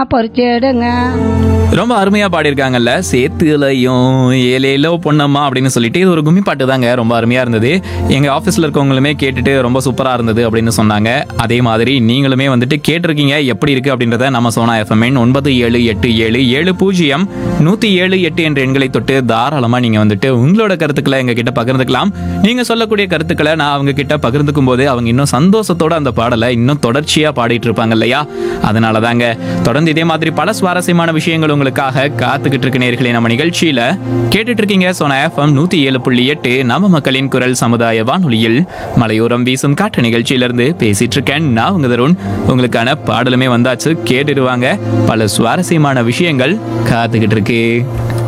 பறிச்சு எடுங்க ரொம்ப அருமையா பாடியிருக்காங்கல்ல சேத்துலையும் ஏலேலோ பொன்னம்மா அப்படின்னு சொல்லிட்டு இது ஒரு கும்மி பாட்டு தாங்க ரொம்ப அருமையா இருந்தது எங்க ஆஃபீஸ்ல இருக்கவங்களுமே கேட்டுட்டு ரொம்ப சூப்பரா இருந்தது அப்படின்னு சொன்னாங்க அதே மாதிரி நீங்களுமே வந்துட்டு கேட்டிருக்கீங்க எப்படி இருக்கு அப்படின்றத நம்ம சோனா எஃப்எம்என் ஒன்பது ஏழு எட்டு ஏழு ஏழு பூஜ்ஜியம் நூத்தி ஏழு எட்டு என்ற எண்களை தொட்டு தாராளமா நீங்க வந்துட்டு உங்களோட கருத்துக்களை எங்க கிட்ட பகிர்ந்துக்கலாம் நீங்க சொல்லக்கூடிய கருத்துக்களை நான் அவங்க கிட்ட பகிர்ந்துக்கும் போது அவங்க இன்னும் சந்தோஷத்தோட அந்த பாடலை இன்னும் தொடர்ச்சியா பாடிட்டு இருப்பாங்க இல்லையா அதனால தாங்க தொடர்ந்து இதே மாதிரி பல சுவாரஸ்யமான விஷயங்கள் உங்களுக்காக காத்துக்கிட்டு இருக்க நேர்களே நம்ம நிகழ்ச்சியில கேட்டுட்டு இருக்கீங்க சோனா எஃப்எம் நூத்தி ஏழு புள்ளி எட்டு நம்ம மக்களின் குரல் சமுதாய வானொலியில் மலையோரம் வீசும் காற்று நிகழ்ச்சியிலிருந்து பேசிட்டு இருக்கேன் நான் உங்க தருண் உங்களுக்கான பாடலுமே வந்தாச்சு கேட்டுடுவாங்க பல சுவாரஸ்யமான விஷயங்கள் காத்துக்கிட்டு இருக்கு